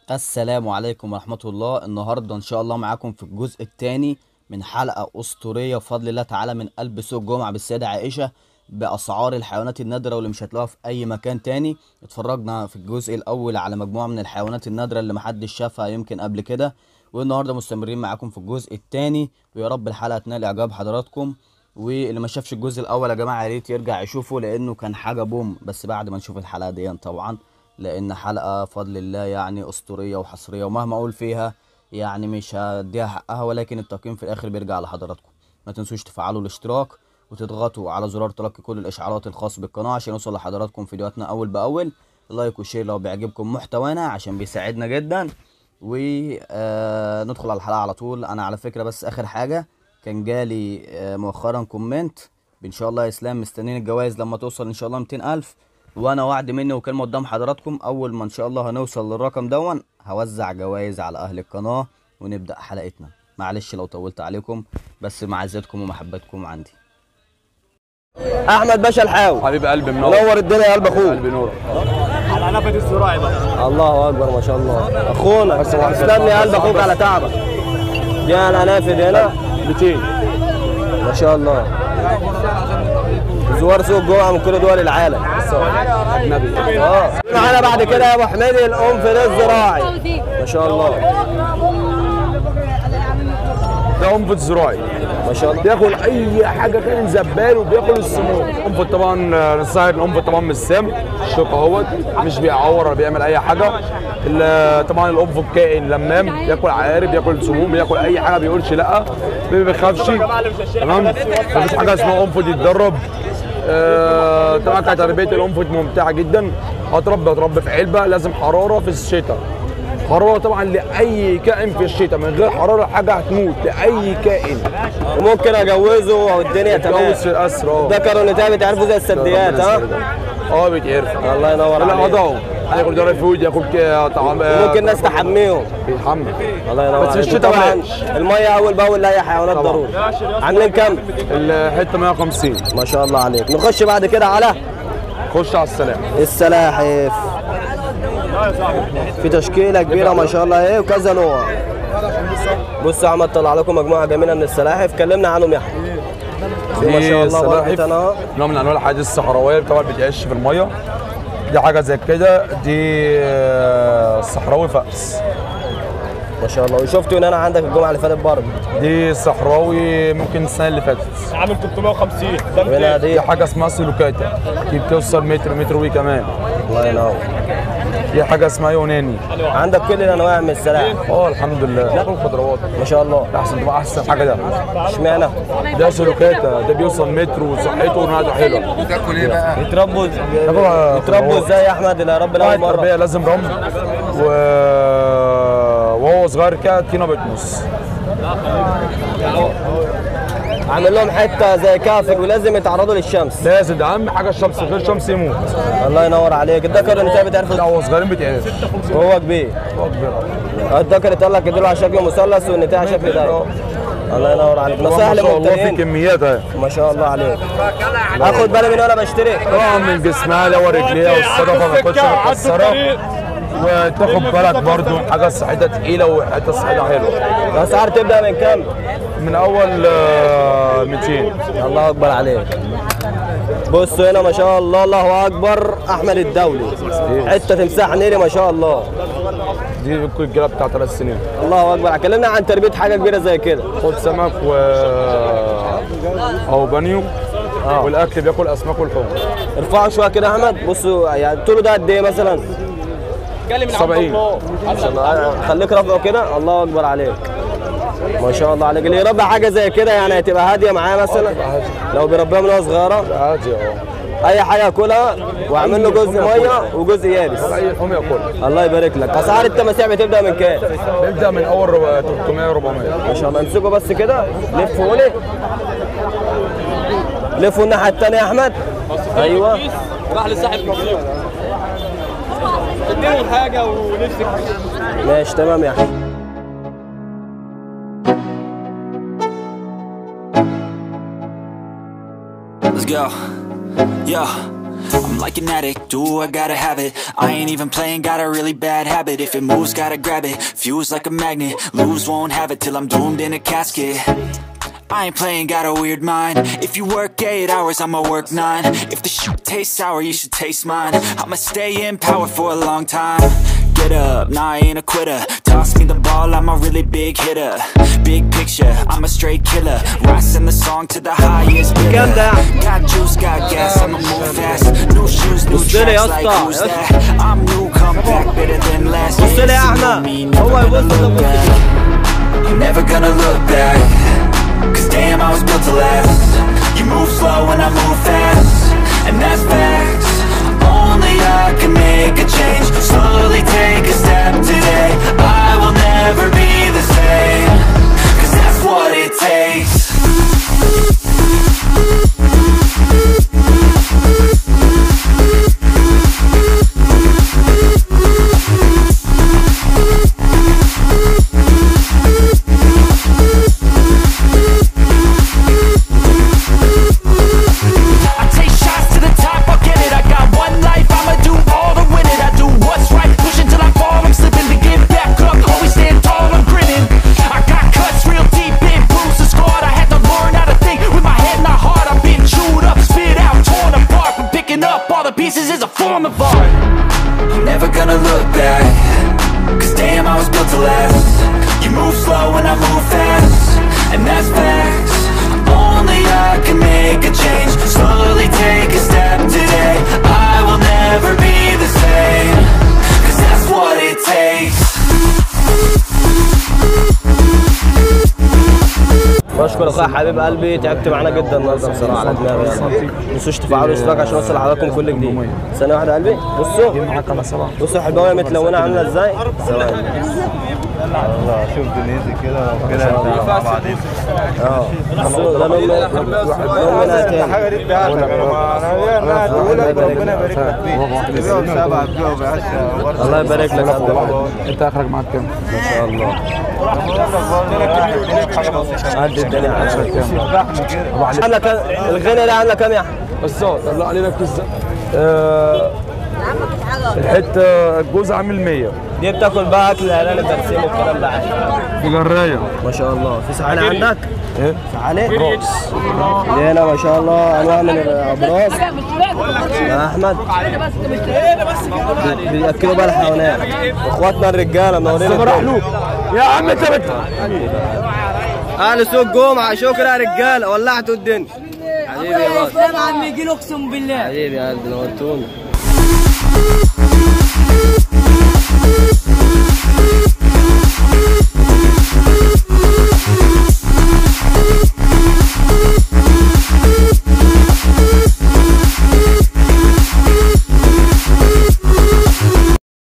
السلام عليكم ورحمة الله النهاردة إن شاء الله معاكم في الجزء الثاني من حلقة أسطورية بفضل الله تعالى من قلب سوق جمعة بالسيدة عائشة بأسعار الحيوانات النادرة واللي مش هتلاقوها في أي مكان تاني اتفرجنا في الجزء الأول على مجموعة من الحيوانات النادرة اللي محدش شافها يمكن قبل كده والنهاردة مستمرين معاكم في الجزء الثاني ويا رب الحلقة تنال إعجاب حضراتكم واللي ما شافش الجزء الأول يا جماعة يا ريت يرجع يشوفه لأنه كان حاجة بوم بس بعد ما نشوف الحلقة دي طبعا لان حلقه بفضل الله يعني اسطوريه وحصريه ومهما اقول فيها يعني مش هديها حقها ولكن التقييم في الاخر بيرجع لحضراتكم ما تنسوش تفعلوا الاشتراك وتضغطوا على زرار تلقي كل الاشعارات الخاص بالقناه عشان يوصل لحضراتكم فيديوهاتنا اول باول لايك وشير لو بيعجبكم محتوانا عشان بيساعدنا جدا وندخل على الحلقه على طول انا على فكره بس اخر حاجه كان جالي آه، مؤخرا كومنت ان شاء الله يا اسلام مستنيين الجوائز لما توصل ان شاء الله 200000 وانا وعد مني وكلمه قدام حضراتكم اول ما ان شاء الله هنوصل للرقم دون هوزع جوائز على اهل القناه ونبدا حلقتنا معلش لو طولت عليكم بس معزتكم ومحبتكم عندي احمد باشا الحاوي حبيب قلبي منور نور الدنيا يا قلب اخوك قلبي نور على نفد الزراعي بقى الله اكبر ما شاء الله اخونا تسلم يا قلب اخوك على تعبك دي انا نافد هنا 200 ما شاء الله زوار سوق جوعه من كل دول العالم اجنبي اه معانا بعد كده يا ابو حميد الانفذ الزراعي ما شاء الله ده انفت زراعي ما شاء الله بياكل اي حاجه كان زبال وبياكل السموم انفت طبعا آه، نصحي الانفت طبعا مش سام الشوك اهوت مش بيعور ولا بيعمل اي حاجه ال- طبعا الانفت كائن لمام بياكل عقارب بياكل سموم بياكل اي حاجه ما بيقولش لا ما بيخافش تمام مفيش حاجه اسمها انفت يتدرب آه، طبعا كانت تربيه الانفت ممتعه جدا هتربي هتربي في علبه لازم حراره في الشتاء حراره طبعا لاي كائن في الشتاء من غير حراره حاجه هتموت لاي كائن وممكن اجوزه والدنيا تمام يتجوز في الاسر اه ده كانوا نتاية بتعرفوا زي السديات ها اه بيتعرف الله ينور لا عليك وضعه ياكل دراي فود ياكل ك- طعام آه، ممكن ناس تحميهم بيتحمل الله ينور بس في عليك. الشتاء طبعا بلاش الميه اول باول لاي حيوانات طبعا. ضروري عاملين كام الحته 150 ما شاء الله عليك نخش بعد كده على خش على السلام السلاحف في تشكيله كبيره ما شاء الله ايه وكذا نوع بص يا احمد طلع لكم مجموعه جميله من السلاحف كلمنا عنهم يا احمد ما شاء الله السلاحف غرفتنا اهو نوع من انواع الحياه الصحراويه طبعا بتعيش في الميه دي حاجه زي كده دي آه، صحراوي فأس ما شاء الله وشفتوا ان انا عندك الجمعه اللي فاتت برضه دي صحراوي ممكن السنه اللي فاتت عامل 350 ده هنا 200 دي دي حاجه اسمها سلوكاتا دي بتوصل متر متر وي كمان الله ينور دي حاجه اسمها يوناني عندك كل الانواع من السلاحف اه الحمد لله بياكل خضروات ما شاء الله احسن تبقى احسن حاجه ده اشمعنى ده سلوكاتا ده بيوصل متر وصحته ونهايته حلوه يتربوا طبعا يتربوا ازاي يا احمد يا رب طبعا اول مره التربيه لازم رمل و... وهو صغير كده طينه بتنص عامل لهم حته زي كافر ولازم يتعرضوا للشمس لازم ده اهم حاجه الشمس غير شمس يموت الله ينور عليك الذكر انت بتعرف لا هو صغيرين بيتعرف وهو كبير هو كبير الذكر يطلع كده على شكل مثلث والنتايه على شكل دايره الله ينور عليك هو نصائح ما شاء الله في للمبتدئين كميات اهي ما شاء الله عليك اخد بالي من وانا بشتري طبعا من جسمها اللي هو رجليها والصدفه ما تكونش متكسره وتاخد بالك برضو حاجه صحتها تقيله وحته صحتها حلوه الاسعار تبدا من كام؟ من اول آه، 200 الله اكبر عليك بصوا هنا ما شاء الله الله اكبر احمد الدولي حته تمساح نيلي ما شاء الله دي بتكون الجلاب بتاع ثلاث سنين الله اكبر كلمنا عن تربيه حاجه كبيره زي كده خد سمك و او بانيو والاكل بياكل اسماك ولحوم ارفعوا شويه كده يا احمد بصوا يعني طوله ده قد ايه مثلا؟ 70 ما شاء الله خليك رافعه كده الله اكبر عليك ما شاء الله عليك اللي يربي حاجه زي كده يعني هتبقى هاديه معاه مثلا لو بيربيها من وهي صغيره عادي اه اي حاجه ياكلها واعمل له جزء ميه وجزء يابس اي لحوم ياكلها الله يبارك لك اسعار التماسيح بتبدا من كام؟ نبدا من اول ربع- 300 400 ما شاء الله امسكوا بس كده لفوا لي لفوا الناحيه الثانيه يا احمد ايوه راح لصاحب كبير اديله حاجه ونفسك ماشي تمام يا احمد Let's go. Yeah. I'm like an addict, do I gotta have it I ain't even playing, got a really bad habit If it moves, gotta grab it, fuse like a magnet Lose, won't have it till I'm doomed in a casket I ain't playing, got a weird mind If you work 8 hours, I'ma work 9 If the shit tastes sour, you should taste mine I'ma stay in power for a long time Get up, nah I ain't a quitter Toss me the ball, I'm a really big hitter Big picture, I'm a straight killer Rising the song to the highest bidder كام ده يا عم؟ Got juice, got gas, I'ma move fast New shoes, new بص لي يا tracks like اسطى، who's يا that I'm new, come back better than last بص لي يا Yeah, see احمد me, هو never يبص gonna look ده back I'm never gonna look back Cause damn, I was built to last You move slow and I move fast And that's facts Only I can make a change Slowly take a step today I will never be the same Cause that's what it takes I take shots to the top, I'll get it I got one life, I'ma do all to win it I do what's right, pushing till I fall I'm slipping to get back up, always stand tall, I'm grinning I got cuts real deep, been bruises scarred I had to learn how to think with my head not heart I've been chewed up, spit out, torn apart From picking up all the pieces is a form of art I'm never gonna look back Cause damn, I was built to last You move slow and I move fast And that's facts Only I can make a change Slowly take a step today I will never be the same Cause that's what it takes بشكر اخويا حبيب قلبي تعبت معانا جدا النهارده بصراحه على دماغي يعني ما تنسوش تفعلوا الاشتراك عشان اوصل لحضراتكم كل جديد ثانيه واحده يا قلبي بصوا معاك انا سبعه بصوا الحلبايه متلونه عامله ازاي ثواني والله شوف دنيتي كده وكده انت مع بعضين اه بصوا ده لون لون منها تاني الحاجه دي بتاعتك انا انا هديهولك ربنا يبارك لك فيه تبيعه بسبعه تبيعه بعشره الله يبارك لك يا عبد الله انت اخرك معاك كام؟ ما شاء الله قد الدنيا عامله عامله كام الغنى ده عامله كام يا احمد؟ بس اه طلع علينا كيسه آه الحته الجوز عامل 100 دي بتاكل بقى اكل الاعلان البرسيم والكلام ده عادي بجرايه ما شاء الله في سحالي عندك؟ ايه؟ سحالي؟ راس دي هنا ما شاء الله انواع من الابراج يا احمد بي- بياكلوا بقى الحيوانات اخواتنا الرجاله منورين الدنيا. يا عم انت بت اهل سوق جمعه شكرا يا رجاله ولعتوا الدنيا حبيبي يا راس يا عم يجي اقسم بالله حبيبي يا قلبي نورتونا